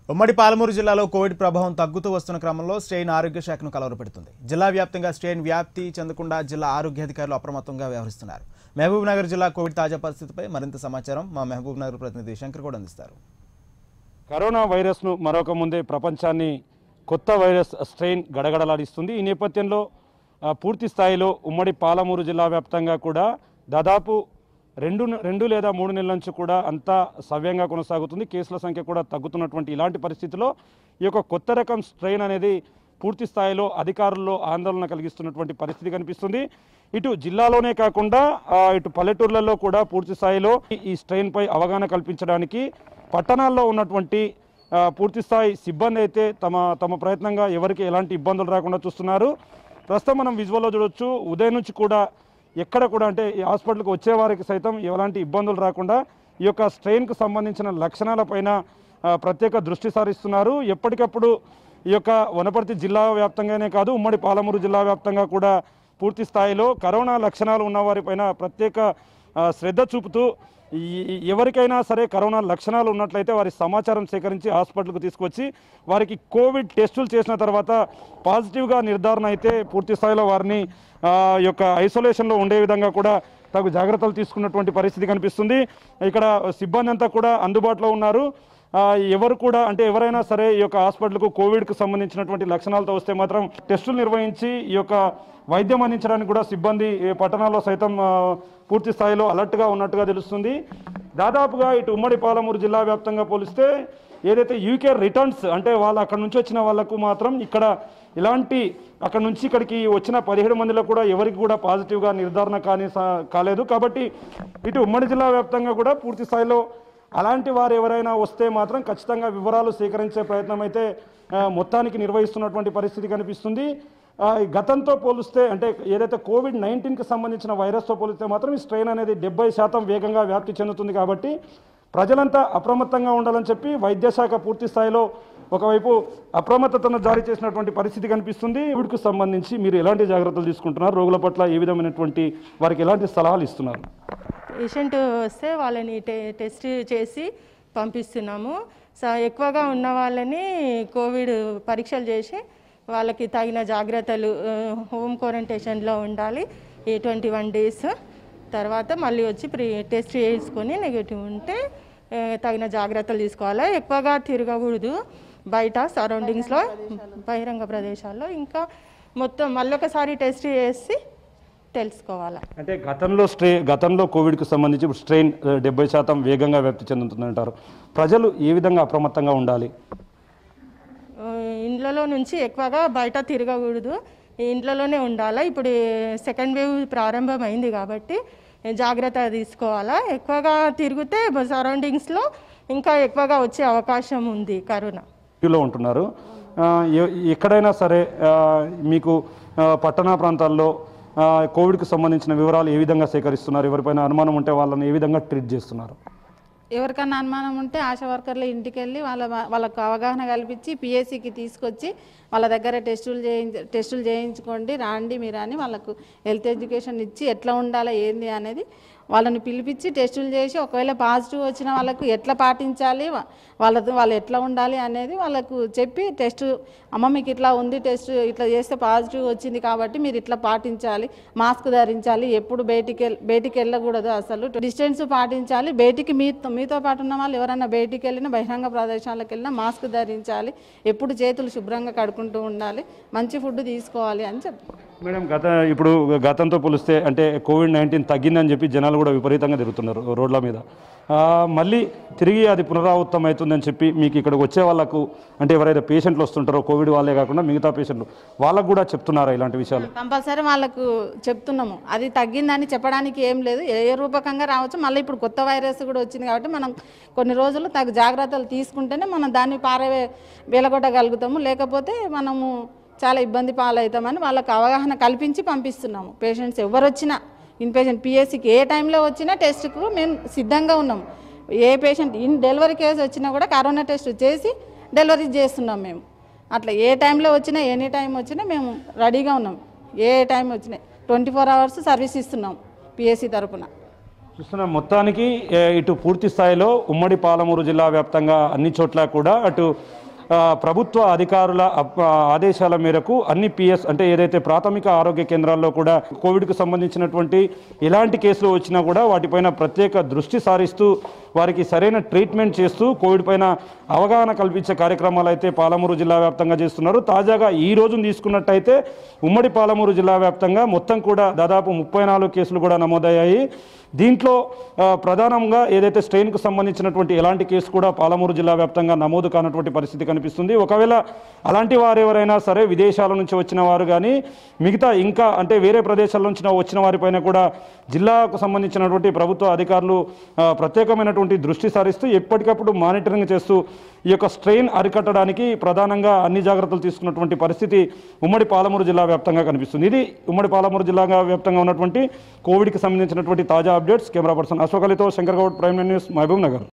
ఉమ్మడి పాలమూరు జిల్లాలో కోవిడ్ ప్రభావం తగ్గుతూ వస్తున్న క్రమంలో స్ట్రెయిన్ ఆరోగ్య శాఖను కలవరపెడుతుంది జిల్లా వ్యాప్తంగా స్ట్రెయిన్ వ్యాప్తి చెందకుండా జిల్లా ఆరోగ్య అధికారులు అప్రమత్తంగా వ్యవహరిస్తున్నారు మహబూబ్ నగర్ జిల్లా కోవిడ్ తాజా పరిస్థితిపై మరింత సమాచారం మా మహబూబ్ నగర్ ప్రతినిధి శంకర్ కూడా అందిస్తారు కరోనా వైరస్ను మరొక ముందే ప్రపంచాన్ని కొత్త వైరస్ స్ట్రెయిన్ గడగడలాడిస్తుంది ఈ నేపథ్యంలో ఆ, పూర్తి స్థాయిలో ఉమ్మడి పాలమూరు జిల్లా వ్యాప్తంగా కూడా దాదాపు రెండు రెండు లేదా మూడు నెలల నుంచి కూడా అంతా సవ్యంగా కొనసాగుతుంది కేసుల సంఖ్య కూడా తగ్గుతున్నటువంటి ఇలాంటి పరిస్థితిలో ఈ యొక్క కొత్త రకం స్ట్రెయిన్ అనేది పూర్తి స్థాయిలో అధికారుల్లో ఆందోళన కలిగిస్తున్నటువంటి పరిస్థితి కనిపిస్తుంది ఇటు జిల్లాలోనే కాకుండా ఆ, ఇటు పల్లెటూర్లలో కూడా పూర్తి స్థాయిలో ఈ- ఈ స్ట్రెయిన్ పై అవగాహన కల్పించడానికి పట్టణాల్లో ఉన్నటువంటి ఆ, పూర్తి స్థాయి సిబ్బంది అయితే తమ తమ ప్రయత్నంగా ఎవరికి ఎలాంటి ఇబ్బందులు రాకుండా చూస్తున్నారు ప్రస్తుతం మనం విజువల్లో చూడొచ్చు ఉదయం నుంచి కూడా ఎక్కడ కూడా అంటే ఈ హాస్పిటల్కి వచ్చే వారికి సైతం ఎలాంటి ఇబ్బందులు రాకుండా ఈ యొక్క స్ట్రెయిన్కు సంబంధించిన లక్షణాలపైన ఆ, ప్రత్యేక దృష్టి సారిస్తున్నారు ఎప్పటికప్పుడు ఈ యొక్క వనపర్తి జిల్లా వ్యాప్తంగానే కాదు ఉమ్మడి పాలమూరు జిల్లా వ్యాప్తంగా కూడా పూర్తి స్థాయిలో కరోనా లక్షణాలు ఉన్న వారిపైన ప్రత్యేక ఆ, శ్రద్ధ చూపుతూ ఈ- ఈ- ఎవరికైనా సరే కరోనా లక్షణాలు ఉన్నట్లయితే వారి సమాచారం సేకరించి హాస్పిటల్కు తీసుకొచ్చి వారికి కోవిడ్ టెస్టులు చేసిన తర్వాత పాజిటివ్గా నిర్ధారణ అయితే పూర్తి స్థాయిలో వారిని ఆ, ఈ యొక్క ఐసోలేషన్లో ఉండే విధంగా కూడా తగు జాగ్రత్తలు తీసుకున్నటువంటి పరిస్థితి కనిపిస్తుంది ఇక్కడ సిబ్బంది అంతా కూడా అందుబాటులో ఉన్నారు ఆ, ఎవరు కూడా అంటే ఎవరైనా సరే ఈ యొక్క హాస్పిటల్కు కోవిడ్కు సంబంధించినటువంటి లక్షణాలతో వస్తే మాత్రం టెస్టులు నిర్వహించి ఈ యొక్క వైద్యం అందించడానికి కూడా సిబ్బంది ఈ పట్టణాల్లో సైతం ఆ, పూర్తి స్థాయిలో అలర్ట్గా ఉన్నట్టుగా తెలుస్తుంది దాదాపుగా ఇటు ఉమ్మడి పాలమూరు జిల్లా వ్యాప్తంగా పోలిస్తే ఏదైతే యూకే రిటర్న్స్ అంటే వాళ్ళు అక్కడ నుంచి వచ్చిన వాళ్ళకు మాత్రం ఇక్కడ ఇలాంటి అక్కడ నుంచి ఇక్కడికి వచ్చిన పదిహేడు మందిలో కూడా ఎవరికి కూడా పాజిటివ్గా నిర్ధారణ కానీ సా- కాలేదు కాబట్టి ఇటు ఉమ్మడి జిల్లా వ్యాప్తంగా కూడా పూర్తి స్థాయిలో అలాంటి వారు ఎవరైనా వస్తే మాత్రం ఖచ్చితంగా వివరాలు సేకరించే ప్రయత్నం అయితే ఆ, మొత్తానికి నిర్వహిస్తున్నటువంటి పరిస్థితి కనిపిస్తుంది ఆ, ఈ గతంతో పోలిస్తే అంటే ఏదైతే కోవిడ్ నైన్టీన్కి సంబంధించిన వైరస్తో పోలిస్తే మాత్రం ఈ స్ట్రెయిన్ అనేది డెబ్బై శాతం వేగంగా వ్యాప్తి చెందుతుంది కాబట్టి ప్రజలంతా అప్రమత్తంగా ఉండాలని చెప్పి వైద్య శాఖ పూర్తి స్థాయిలో ఒకవైపు అప్రమత్తతను జారీ చేసినటువంటి పరిస్థితి కనిపిస్తుంది కోవిడ్కు సంబంధించి మీరు ఎలాంటి జాగ్రత్తలు తీసుకుంటున్నారు రోగుల పట్ల ఏ విధమైనటువంటి వారికి ఎలాంటి సలహాలు ఇస్తున్నారు పేషెంట్ వస్తే వాళ్ళని టె టెస్ట్ చేసి పంపిస్తున్నాము సో ఎక్కువగా ఉన్న వాళ్ళని కోవిడ్ పరీక్షలు చేసి వాళ్ళకి తగిన జాగ్రత్తలు ఆ, హోమ్ క్వారంటైన్లో ఉండాలి ఈ ట్వంటీ వన్ డేస్ తర్వాత మళ్ళీ వచ్చి ప్రీ టెస్ట్ చేసుకొని నెగిటివ్ ఉంటే ఆ, తగిన జాగ్రత్తలు తీసుకోవాలి ఎక్కువగా తిరగకూడదు బయట సరౌండింగ్స్లో బహిరంగ ప్రదేశాల్లో ఇంకా మొత్తం మళ్ళొకసారి టెస్ట్ చేసి తెలుసుకోవాలి అంటే గతంలో స్ట్రే గతంలో కోవిడ్కు సంబంధించి ఇప్పుడు స్ట్రెయిన్ ఆ, డెబ్బై శాతం వేగంగా వ్యాప్తి చెందుతుందంటారు ప్రజలు ఏ విధంగా అప్రమత్తంగా ఉండాలి ఆ, ఇండ్లలో నుంచి ఎక్కువగా బయట తిరగకూడదు ఇంట్లోనే ఉండాలి ఇప్పుడు సెకండ్ వేవ్ ప్రారంభమైంది కాబట్టి జాగ్రత్త తీసుకోవాలా ఎక్కువగా తిరిగితే సరౌండింగ్స్లో ఇంకా ఎక్కువగా వచ్చే అవకాశం ఉంది కరోనా లో ఉంటున్నారు ఆ, ఎ- ఎక్కడైనా సరే ఆ, మీకు ఆ, పట్టణ ప్రాంతాల్లో ఆ, కోవిడ్కు సంబంధించిన వివరాలు ఏ విధంగా సేకరిస్తున్నారు ఎవరిపైన అనుమానం ఉంటే వాళ్ళని ఏ విధంగా ట్రీట్ చేస్తున్నారు ఎవరికన్నా అనుమానం ఉంటే ఆశా వర్కర్లు ఇంటికి వెళ్ళి వాళ్ళ వాళ్ళకు అవగాహన కల్పించి పిఎస్సికి తీసుకొచ్చి వాళ్ళ దగ్గర టెస్టులు చేయించ టెస్టులు చేయించుకోండి రాండి మీరు అని వాళ్ళకు హెల్త్ ఎడ్యుకేషన్ ఇచ్చి ఎట్లా ఉండాలి ఏంది అనేది వాళ్ళని పిలిపించి టెస్టులు చేసి ఒకవేళ పాజిటివ్ వచ్చిన వాళ్ళకు ఎట్లా పాటించాలి వా- వాళ్ళతో వాళ్ళు ఎట్లా ఉండాలి అనేది వాళ్ళకు చెప్పి టెస్ట్ అమ్మ మీకు ఇట్లా ఉంది టెస్ట్ ఇట్లా చేస్తే పాజిటివ్ వచ్చింది కాబట్టి మీరు ఇట్లా పాటించాలి మాస్క్ ధరించాలి ఎప్పుడు బయటికి వెళ్ బయటికి వెళ్ళకూడదు అసలు డిస్టెన్స్ పాటించాలి బయటికి మీతో మీతో పాటు ఉన్న వాళ్ళు ఎవరైనా బయటికి వెళ్ళినా బహిరంగ ప్రదేశాలకు వెళ్ళినా మాస్క్ ధరించాలి ఎప్పుడు చేతులు శుభ్రంగా కడుక్కుంటూ ఉండాలి మంచి ఫుడ్ తీసుకోవాలి అని చెప్పి మేడం గత ఇప్పుడు గతంతో పోలిస్తే అంటే కోవిడ్ నైన్టీన్ తగ్గిందని చెప్పి జనాలు కూడా విపరీతంగా తిరుగుతున్నారు రోడ్ల మీద ఆ, మళ్ళీ తిరిగి అది పునరావృతం అవుతుందని చెప్పి మీకు ఇక్కడికి వచ్చే వాళ్ళకు అంటే ఎవరైతే పేషెంట్లు వస్తుంటారో కోవిడ్ వాళ్ళే కాకుండా మిగతా పేషెంట్లు వాళ్ళకు కూడా చెప్తున్నారా ఇలాంటి విషయాలు కంపల్సరీ వాళ్ళకు చెప్తున్నాము అది తగ్గిందని చెప్పడానికి ఏం లేదు ఏ ఏ రూపకంగా రావచ్చు మళ్ళీ ఇప్పుడు కొత్త వైరస్ కూడా వచ్చింది కాబట్టి మనం కొన్ని రోజులు తగు జాగ్రత్తలు తీసుకుంటేనే మనం దాన్ని పారవే వెలగొట్టగలుగుతాము లేకపోతే మనము చాలా ఇబ్బంది పాలవుతామని వాళ్ళకు అవగాహన కల్పించి పంపిస్తున్నాము పేషెంట్స్ ఎవరు వచ్చినా ఇన్ పేషెంట్ పిఎస్సికి ఏ టైంలో వచ్చినా టెస్ట్కు మేము సిద్ధంగా ఉన్నాము ఏ పేషెంట్ ఇన్ డెలివరీ కేసు వచ్చినా కూడా కరోనా టెస్ట్ చేసి డెలివరీ చేస్తున్నాం మేము అట్లా ఏ టైంలో వచ్చినా ఎనీ టైం వచ్చినా మేము రెడీగా ఉన్నాం ఏ టైం వచ్చినా ట్వంటీ ఫోర్ అవర్స్ సర్వీస్ ఇస్తున్నాం పిఎస్సి తరపున చూస్తున్న మొత్తానికి ఏ, ఇటు పూర్తి స్థాయిలో ఉమ్మడి పాలమూరు జిల్లా వ్యాప్తంగా అన్ని చోట్ల కూడా అటు ఆ, ప్రభుత్వ అధికారుల అప్- ఆ, ఆదేశాల మేరకు అన్ని పిఎస్ అంటే ఏదైతే ప్రాథమిక ఆరోగ్య కేంద్రాల్లో కూడా కోవిడ్కు సంబంధించినటువంటి ఎలాంటి కేసులు వచ్చినా కూడా వాటిపైన ప్రత్యేక దృష్టి సారిస్తూ వారికి సరైన ట్రీట్మెంట్ చేస్తూ కోవిడ్ పైన అవగాహన కల్పించే కార్యక్రమాలు అయితే పాలమూరు జిల్లా వ్యాప్తంగా చేస్తున్నారు తాజాగా ఈ రోజును తీసుకున్నట్టయితే ఉమ్మడి పాలమూరు జిల్లా వ్యాప్తంగా మొత్తం కూడా దాదాపు ముప్పై నాలుగు కేసులు కూడా నమోదయ్యాయి దీంట్లో ఆ, ప్రధానంగా ఏదైతే స్ట్రెయిన్కు సంబంధించినటువంటి ఎలాంటి కేసు కూడా పాలమూరు జిల్లా వ్యాప్తంగా నమోదు కానటువంటి పరిస్థితి కనిపిస్తుంది ఒకవేళ అలాంటి వారు ఎవరైనా సరే విదేశాల నుంచి వచ్చిన వారు కానీ మిగతా ఇంకా అంటే వేరే ప్రదేశాల నుంచి వచ్చిన వారిపైన కూడా జిల్లాకు సంబంధించినటువంటి ప్రభుత్వ అధికారులు ఆ, ప్రత్యేకమైనటువంటి దృష్టి సారిస్తూ ఎప్పటికప్పుడు మానిటరింగ్ చేస్తూ ఈ యొక్క స్ట్రెయిన్ అరికట్టడానికి ప్రధానంగా అన్ని జాగ్రత్తలు తీసుకున్నటువంటి పరిస్థితి ఉమ్మడి పాలమూరు జిల్లా వ్యాప్తంగా కనిపిస్తుంది ఇది ఉమ్మడి పాలమూరు జిల్లా వ్యాప్తంగా ఉన్నటువంటి కోవిడ్కి సంబంధించినటువంటి తాజా అప్డేట్స్ కెమెరా పర్సన్ అశోక్ అలీతో శంకర్ గౌడ్ ప్రైమ్ న్యూస్ మహబూబ్ నగర్